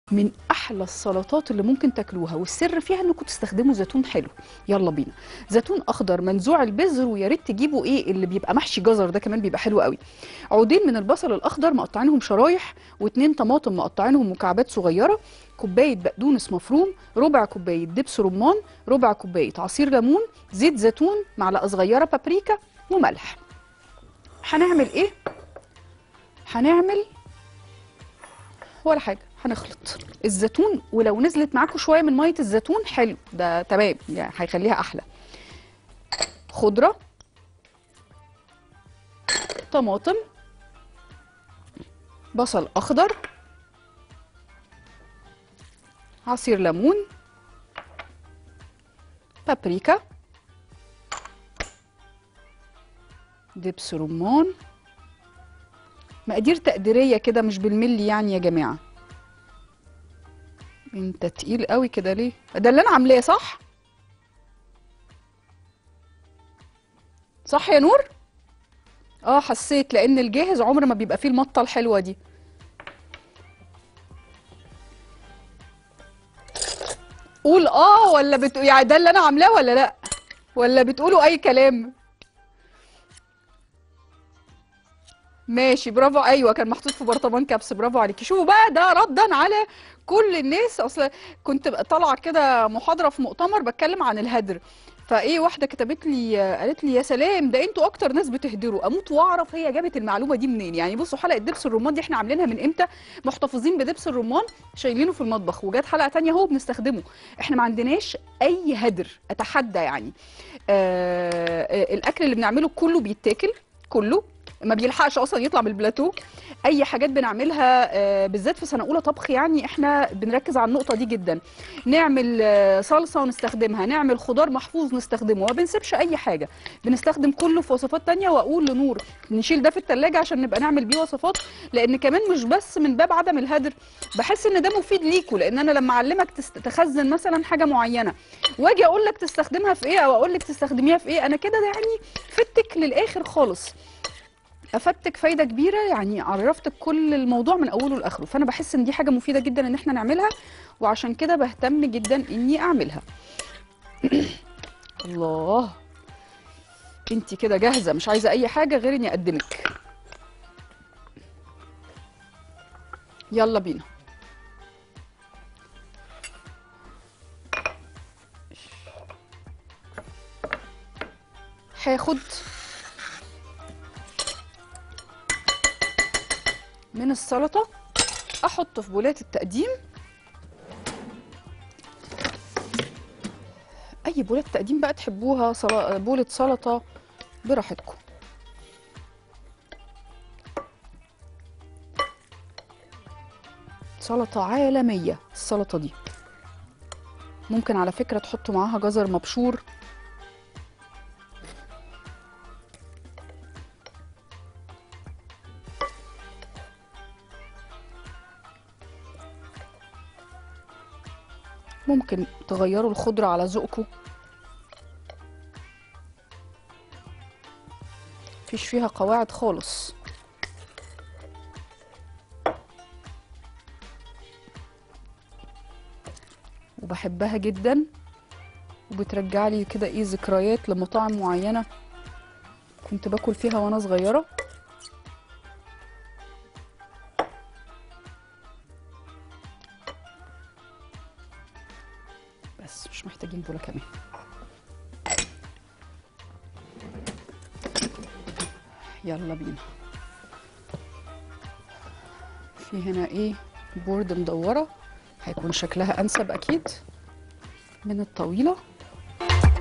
من احلى السلطات اللي ممكن تاكلوها والسر فيها انكم تستخدموا زيتون حلو يلا بينا زيتون اخضر منزوع البذر ويا ريت تجيبوا ايه اللي بيبقى محشي جزر ده كمان بيبقى حلو قوي عودين من البصل الاخضر مقطعينهم شرايح واتنين طماطم مقطعينهم مكعبات صغيره كوبايه بقدونس مفروم ربع كوبايه دبس رمان ربع كوبايه عصير ليمون زيت زيتون معلقه صغيره بابريكا وملح هنعمل ايه هنعمل ولا حاجه هنخلط الزيتون ولو نزلت معاكم شويه من ميه الزيتون حلو ده تمام يعني هيخليها احلى خضره طماطم بصل اخضر عصير ليمون بابريكا دبس رمان مقادير تقديريه كده مش بالملي يعني يا جماعه انت تقيل قوي كده ليه ده اللي انا عاملاه صح صح يا نور اه حسيت لان الجاهز عمر ما بيبقى فيه المطه الحلوه دي قول اه ولا بتقول يعني ده اللي انا عاملاه ولا لا ولا بتقولوا اي كلام ماشي برافو ايوه كان محطوط في برطمان كبس برافو عليكي شوفوا بقى ده ردا على كل الناس اصل كنت طالعه كده محاضره في مؤتمر بتكلم عن الهدر فايه واحده كتبت لي قالت لي يا سلام ده انتوا اكتر ناس بتهدروا اموت واعرف هي جابت المعلومه دي منين يعني بصوا حلقه دبس الرمان دي احنا عاملينها من امتى محتفظين بدبس الرمان شايلينه في المطبخ وجات حلقه تانية اهو بنستخدمه احنا ما عندناش اي هدر اتحدى يعني آه آه الاكل اللي بنعمله كله بيتاكل كله ما بيلحقش اصلا يطلع من البلاتو اي حاجات بنعملها آه، بالذات في سنه اولى طبخ يعني احنا بنركز على النقطه دي جدا نعمل آه، صلصه ونستخدمها نعمل خضار محفوظ نستخدمه ما بنسيبش اي حاجه بنستخدم كله في وصفات تانية واقول لنور نشيل ده في التلاجة عشان نبقى نعمل بيه وصفات لان كمان مش بس من باب عدم الهدر بحس ان ده مفيد ليكوا لان انا لما اعلمك تست- تخزن مثلا حاجه معينه واجي اقول لك تستخدمها في ايه او اقول لك تستخدميها في ايه انا كده يعني فدتك للاخر خالص افدتك فايده كبيره يعني عرفتك كل الموضوع من اوله لاخره فانا بحس ان دي حاجه مفيده جدا ان احنا نعملها وعشان كده بهتم جدا اني اعملها الله انت كده جاهزه مش عايزه اي حاجه غير اني اقدمك يلا بينا هاخد من السلطة أحط في بولات التقديم أي بولات تقديم بقى تحبوها سلا- بولة سلطة براحتكم سلطة عالمية السلطة دي ممكن على فكرة تحطوا معاها جزر مبشور ممكن تغيروا الخضرة على ذوقكم مفيش فيها قواعد خالص وبحبها جدا وبترجع لي كده ايه ذكريات لمطاعم معينة كنت باكل فيها وانا صغيرة بس مش محتاجين بوله كمان يلا بينا في هنا ايه بورد مدوره هيكون شكلها انسب اكيد من الطويله